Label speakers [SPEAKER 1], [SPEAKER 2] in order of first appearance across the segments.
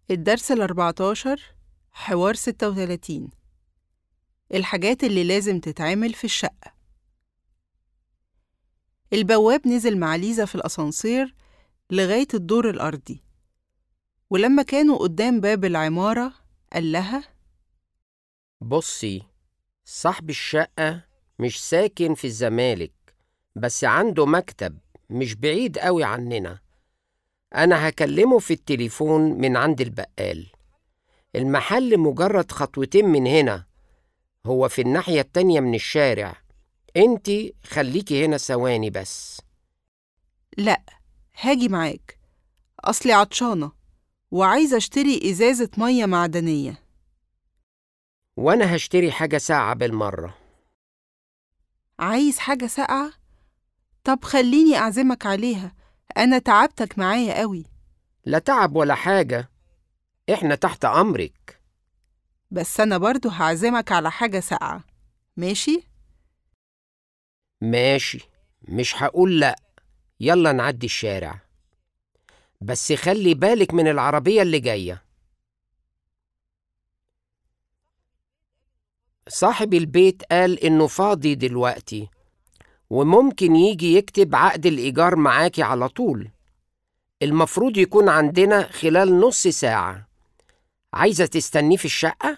[SPEAKER 1] الدرس الأربعتاشر حوار ستة وتلاتين الحاجات اللي لازم تتعمل في الشقة البواب نزل مع ليزا في الأسانسير لغاية الدور الأرضي ولما كانوا قدام باب العمارة قال لها
[SPEAKER 2] بصي صاحب الشقة مش ساكن في الزمالك بس عنده مكتب مش بعيد قوي عننا أنا هكلمه في التليفون من عند البقال المحل مجرد خطوتين من هنا هو في الناحية التانية من الشارع انتي خليكي هنا ثواني بس
[SPEAKER 1] لأ هاجي معاك أصلي عطشانة وعايزة أشتري إزازة مية معدنية
[SPEAKER 2] وأنا هشتري حاجة ساعة بالمرة
[SPEAKER 1] عايز حاجة ساقعة؟ طب خليني أعزمك عليها أنا تعبتك معايا قوي
[SPEAKER 2] لا تعب ولا حاجة احنا تحت أمرك
[SPEAKER 1] بس أنا برضو هعزمك على حاجة ساقعة ماشي؟
[SPEAKER 2] ماشي مش هقول لأ يلا نعدي الشارع بس خلي بالك من العربية اللي جاية صاحب البيت قال إنه فاضي دلوقتي وممكن يجي يكتب عقد الإيجار معاكي على طول المفروض يكون عندنا خلال نص ساعة عايزة تستنيه في الشقة؟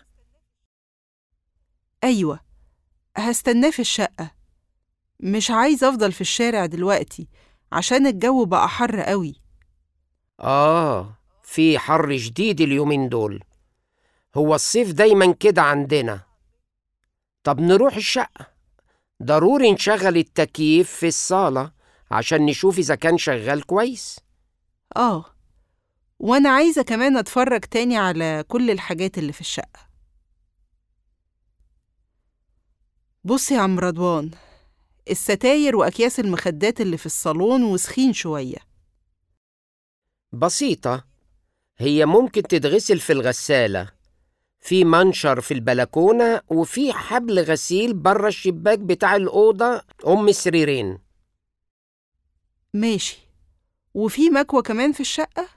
[SPEAKER 1] أيوة هستناه في الشقة مش عايز أفضل في الشارع دلوقتي عشان الجو بقى حر قوي
[SPEAKER 2] آه في حر شديد اليومين دول هو الصيف دايما كده عندنا طب نروح الشقة ضروري نشغل التكييف في الصالة عشان نشوف إذا كان شغال كويس
[SPEAKER 1] آه وأنا عايزة كمان أتفرج تاني على كل الحاجات اللي في الشقة بص يا عم رضوان الستاير وأكياس المخدات اللي في الصالون وسخين شوية
[SPEAKER 2] بسيطة هي ممكن تتغسل في الغسالة في منشر في البلكونة وفي حبل غسيل بره الشباك بتاع الأوضة أم سريرين
[SPEAKER 1] ماشي وفي مكوة كمان في الشقة؟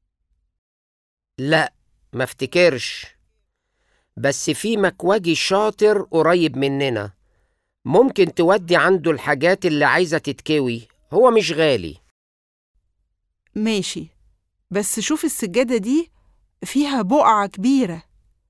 [SPEAKER 2] لا ما افتكرش بس في مكواجي شاطر قريب مننا ممكن تودي عنده الحاجات اللي عايزة تتكوي هو مش غالي
[SPEAKER 1] ماشي بس شوف السجادة دي فيها بقعة كبيرة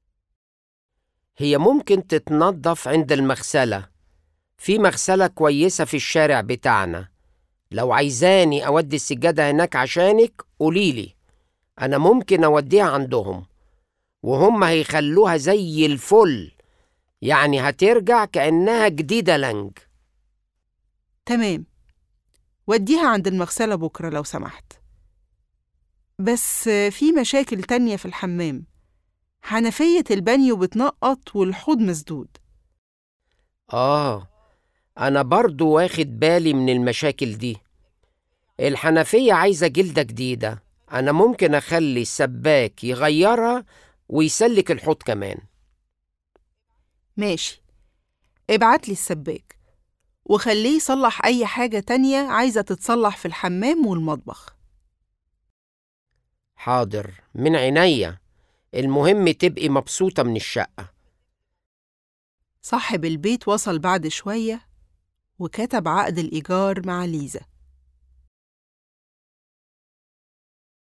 [SPEAKER 2] هي ممكن تتنضف عند المغسلة في مغسلة كويسة في الشارع بتاعنا لو عايزاني أودي السجادة هناك عشانك قوليلي أنا ممكن أوديها عندهم وهم هيخلوها زي الفل يعني هترجع كأنها جديدة لنج
[SPEAKER 1] تمام وديها عند المغسلة بكرة لو سمحت بس في مشاكل تانية في الحمام حنفية البانيو بتنقط والحوض مسدود
[SPEAKER 2] آه أنا برضو واخد بالي من المشاكل دي الحنفية عايزة جلدة جديدة أنا ممكن أخلي السباك يغيرها ويسلك الحوض كمان
[SPEAKER 1] ماشي ابعتلي السباك وخليه يصلح أي حاجة تانية عايزة تتصلح في الحمام والمطبخ
[SPEAKER 2] حاضر من عينيا المهم تبقي مبسوطة من الشقة
[SPEAKER 1] صاحب البيت وصل بعد شوية وكتب عقد الإيجار مع ليزا